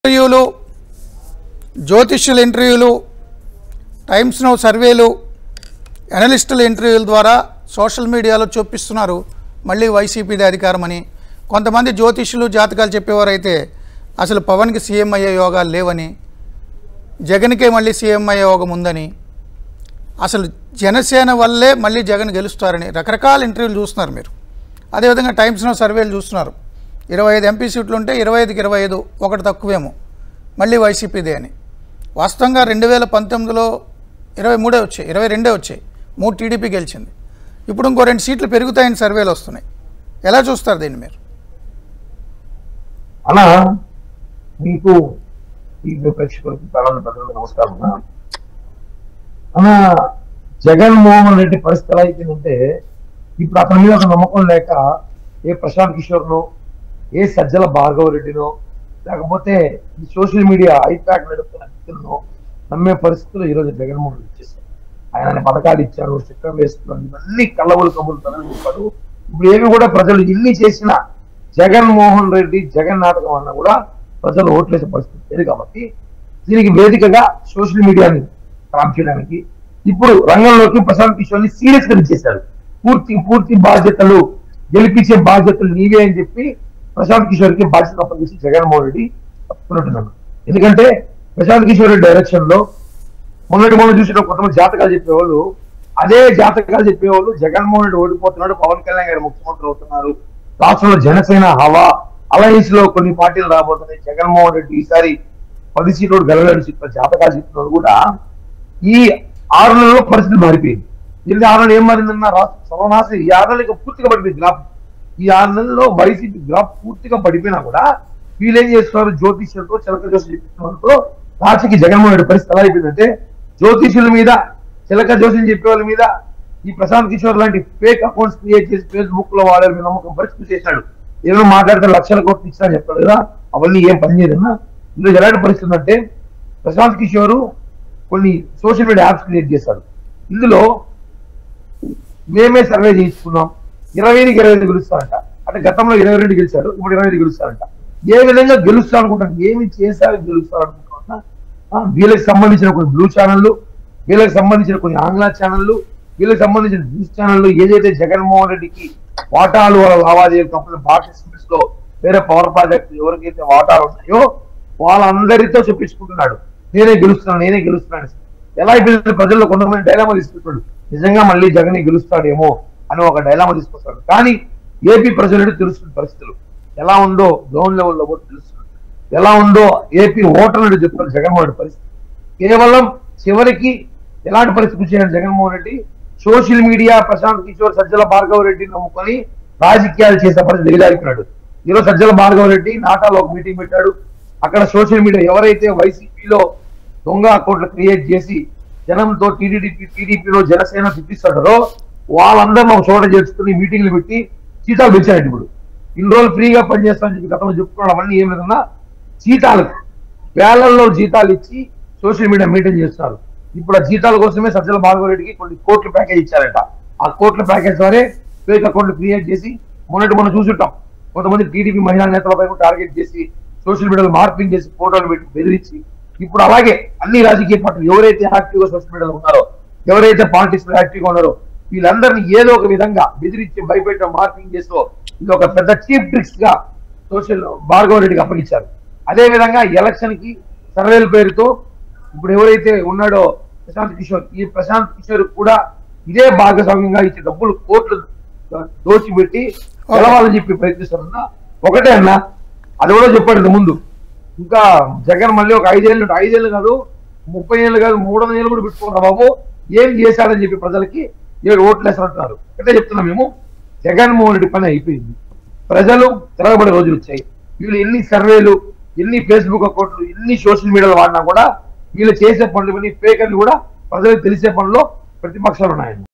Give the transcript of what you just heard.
ఇంటర్వ్యూలు జ్యోతిష్యుల ఇంటర్వ్యూలు times now సర్వేలు అనలిస్టుల ఇంటర్వ్యూల ద్వారా సోషల్ మీడియాలో చూపిస్తున్నారు మళ్ళీ వైసీపీదే అధికారం అని కొంతమంది జ్యోతిష్యులు జాతకాలు చెప్పేవారైతే అసలు పవన్కి సీఎం అయ్యే యోగాలు లేవని జగన్కే మళ్ళీ సీఎం అయ్యే యోగం ఉందని అసలు జనసేన వల్లే మళ్ళీ జగన్ గెలుస్తారని రకరకాల ఇంటర్వ్యూలు చూస్తున్నారు మీరు అదేవిధంగా టైమ్స్ నో సర్వేలు చూస్తున్నారు ఇరవై ఐదు ఎంపీ సీట్లు ఉంటే ఇరవై ఐదుకి ఇరవై ఐదు ఒకటి తక్కువేమో మళ్ళీ వైసీపీదే అని వాస్తవంగా రెండు వేల పంతొమ్మిదిలో ఇరవై మూడే వచ్చాయి ఇరవై రెండే వచ్చాయి మూడు టీడీపీ గెలిచింది ఇప్పుడు ఇంకో రెండు సీట్లు పెరుగుతాయని సర్వేలు వస్తున్నాయి ఎలా చూస్తారు దీన్ని మీరు అలా మీకు ఈ ప్రేక్షకులకి చాలా ప్రజలకు నమస్కారం అన్న. అలా జగన్మోహన్ రెడ్డి పరిస్థితి ఎలా అయిపోయిందంటే ఇప్పుడు అతని మీద ఒక నమ్మకం లేక ఏ ప్రశాంత్ కిషోర్నో ఏ సజ్జల భార్గవ రెడ్డినో లేకపోతే ఈ సోషల్ మీడియా ఐప్యాక్ నడుపుతున్న వ్యక్తులను నమ్మే పరిస్థితులు ఈరోజు జగన్మోహన్ రెడ్డి ఇచ్చేసారు ఆయన పథకాలు ఇచ్చారు చక్రం వేస్తున్నారు ఇవన్నీ కళ్ళబులు కబులు తనని చెప్పాడు ఇప్పుడు ఏమి కూడా ప్రజలు ఇన్ని చేసిన జగన్మోహన్ రెడ్డి జగన్ నాటకం అన్నా కూడా ప్రజలు ఓట్లేసే పరిస్థితి లేదు కాబట్టి దీనికి వేదికగా సోషల్ మీడియాని క్రాప్ చేయడానికి ఇప్పుడు రంగంలోకి ప్రశాంత్ కిషోర్ ని సీరియస్ గా చేశారు పూర్తి పూర్తి బాధ్యతలు గెలిపించే బాధ్యతలు నీవే అని చెప్పి ప్రశాంత్ కిషోర్ కి బాధ్యత అప్పగించి జగన్మోహన్ రెడ్డి తప్పుకున్నట్టున్నాను ఎందుకంటే ప్రశాంత్ కిషోర్ రెడ్డి డైరెక్షన్ లో మొన్నటి మొన్న చూసిన కొంతమంది జాతకాలు చెప్పేవాళ్ళు అదే జాతకాలు చెప్పేవాళ్ళు జగన్మోహన్ రెడ్డి ఓడిపోతున్నాడు పవన్ కళ్యాణ్ గారు ముఖ్యమంత్రి అవుతున్నారు రాష్ట్రంలో జనసేన హవా అలయన్స్ లో కొన్ని పార్టీలు రాబోతున్నాయి జగన్మోహన్ రెడ్డి ఈసారి పది సీట్లు గెలవలేడు చెప్పిన జాతకాలు చెప్పిన కూడా ఈ ఆరు నెలల్లో పరిస్థితి మారిపోయింది దీనికి ఆరు నెలలు ఏం మారిందన్న రాష్ట్ర సర్వనాశం ఈ ఆరు నెలలు ఇక పూర్తిగా పడిపోయింది గ్రాఫ్ ఈ ఆరు నెలల్లో వైసీపీ గ్రాఫ్ పూర్తిగా పడిపోయినా కూడా వీళ్ళు ఏం చేస్తున్నారు జ్యోతిష్యులతో చిలక జోసి చెప్తున్నతో రాష్ట్రకి జగన్మోహన్ రెడ్డి పరిస్థితి ఎలా అయిపోయిందంటే జ్యోతిష్యుల మీద చిలక జోసిని చెప్పే వాళ్ళ మీద ఈ ప్రశాంత్ కిషోర్ లాంటి ఫేక్ అకౌంట్స్ క్రియేట్ చేసి ఫేస్బుక్ లో వాళ్ళ మీద నమ్మకం పరిస్థితి చేశాడు ఏమైనా మాట్లాడితే లక్షల కోట్లు ఇచ్చినా చెప్పాడు కదా అవన్నీ ఏం పని చేయదన్నా ఇందులో ఎలాంటి పరిస్థితి ఉందంటే ప్రశాంత్ కిషోర్ కొన్ని సోషల్ మీడియా యాప్స్ క్రియేట్ చేశాడు ఇందులో మేమే సర్వే చేయించుకున్నాం ఇరవై ఐదుకి ఇరవై ఐదు గెలుస్తారంట అంటే గతంలో ఇరవై రెండు గెలిచారు ఇప్పుడు ఇరవై ఐదు గెలుస్తారంట ఏ విధంగా గెలుస్తా అనుకుంటాను ఏమి చేశారు గెలుస్తారు అనుకుంటున్నా ఆ, వీళ్ళకి సంబంధించిన కొన్ని బ్లూ ఛానళ్ళు వీళ్ళకి సంబంధించిన కొన్ని ఆంగ్ల ఛానళ్ళు వీళ్ళకి సంబంధించిన న్యూస్ ఛానళ్ళు ఏదైతే జగన్మోహన్ రెడ్డికి వాటాలు వాళ్ళ లావాదేవీ కంపెనీ పార్టిసిపెంట్స్ లో వేరే పవర్ ప్రాజెక్ట్ ఎవరికైతే వాటాలు ఉన్నాయో వాళ్ళందరితో చెప్పించుకుంటున్నాడు నేనే గెలుస్తున్నాను నేనే గెలుస్తున్నాను ఎలా అయిపోయింది ప్రజల్లో కొంతమంది డైలామా తీసుకుంటాడు నిజంగా మళ్ళీ జగన్ గెలుస్తాడేమో అని ఒక డైలామా తీసుకొస్తాడు కానీ ఏపీ ప్రజలకు తెలుస్తున్న పరిస్థితులు ఎలా ఉందో గ్రౌండ్ లెవెల్లో కూడా తెలుస్తుంది ఎలా ఉందో ఏపీ ఓటర్లు చెప్తారు జగన్మోహన్ రెడ్డి పరిస్థితి కేవలం చివరికి ఎలాంటి పరిస్థితి వచ్చాడు జగన్మోహన్ రెడ్డి సోషల్ మీడియా ప్రశాంత్ కిషోర్ సజ్జల భార్గవ రెడ్డి నమ్ముకొని రాజకీయాలు చేసే పరిస్థితి దిగజారిపోయాడు ఈరోజు సజ్జల భార్గవ రెడ్డి నాటాలో ఒక మీటింగ్ పెట్టాడు అక్కడ సోషల్ మీడియా ఎవరైతే వైసీపీలో దొంగ అకౌంట్లు క్రియేట్ చేసి జనంతో టీడీపీ టీడీపీలో జనసేన తిప్పిస్తాడో వాళ్ళందరూ ఒక చోట చేర్చుకుని మీటింగ్లు పెట్టి చీతాలు పెంచాడు ఇప్పుడు ఇన్ని రోజులు ఫ్రీగా పనిచేస్తామని చెప్పి గతంలో చెప్పుకోవడం అవన్నీ ఏం లేదన్నా జీతాలకు వేలల్లో జీతాలు ఇచ్చి సోషల్ మీడియా మెయింటైన్ చేస్తున్నారు ఇప్పుడు ఆ జీతాల కోసమే సజ్జల భార్గవ రెడ్డికి కొన్ని కోట్ల ప్యాకేజ్ ఇచ్చారట ఆ కోట్ల ప్యాకేజ్ ద్వారా ఫేక్ అకౌంట్లు క్రియేట్ చేసి మొన్నటి మనం చూసుంటాం కొంతమంది టీడీపీ మహిళా నేతలపై కూడా టార్గెట్ చేసి సోషల్ మీడియాలో మార్పింగ్ చేసి ఫోటోలు పెట్టి బెదిరించి ఇప్పుడు అలాగే అన్ని రాజకీయ పార్టీలు ఎవరైతే యాక్టివ్ గా సోషల్ మీడియాలో ఉన్నారో ఎవరైతే పాలిటిక్స్ లో యాక్టివ్ గా ఉన్నారో వీళ్ళందరినీ ఏదో ఒక విధంగా బెదిరించి భయపెట్టడం మార్పింగ్ చేస్తూ ఇది ఒక పెద్ద చీప్ ట్రిక్స్ గా సోషల్ భార్గవ రెడ్డికి అప్పగించారు అదే విధంగా ఎలక్షన్ కి సర్వేల పేరుతో ఇప్పుడు ఎవరైతే ఉన్నాడో ప్రశాంత్ కిషోర్ ఈ ప్రశాంత్ కిషోర్ కూడా ఇదే భాగస్వామ్యంగా ఇచ్చే డబ్బులు కోట్లు దోచిపెట్టి గెలవాలని చెప్పి ప్రయత్నిస్తారన్నా ఒకటే అన్న అది కూడా చెప్పాడు ఇంతకు ముందు ఇంకా జగన్ మళ్ళీ ఒక ఐదేళ్ళు ఐదేళ్ళు కాదు ముప్పై ఏళ్ళు కాదు మూడు వందల ఏళ్ళు కూడా పెట్టుకున్నారు బాబు ఏం చేశాడని చెప్పి ప్రజలకి ఏడు ఓట్లు వేస్తారంటున్నారు అంటే చెప్తున్నాం మేము జగన్మోహన్ రెడ్డి పని అయిపోయింది ప్రజలు తిరగబడే రోజులు వచ్చాయి వీళ్ళు ఎన్ని సర్వేలు ఎన్ని ఫేస్బుక్ అకౌంట్లు ఎన్ని సోషల్ మీడియాలో వాడినా కూడా వీళ్ళు చేసే పనులు ఇవన్నీ ఫేక్ అని కూడా ప్రజలకు తెలిసే పనుల్లో ప్రతిపక్షాలు ఉన్నాయండి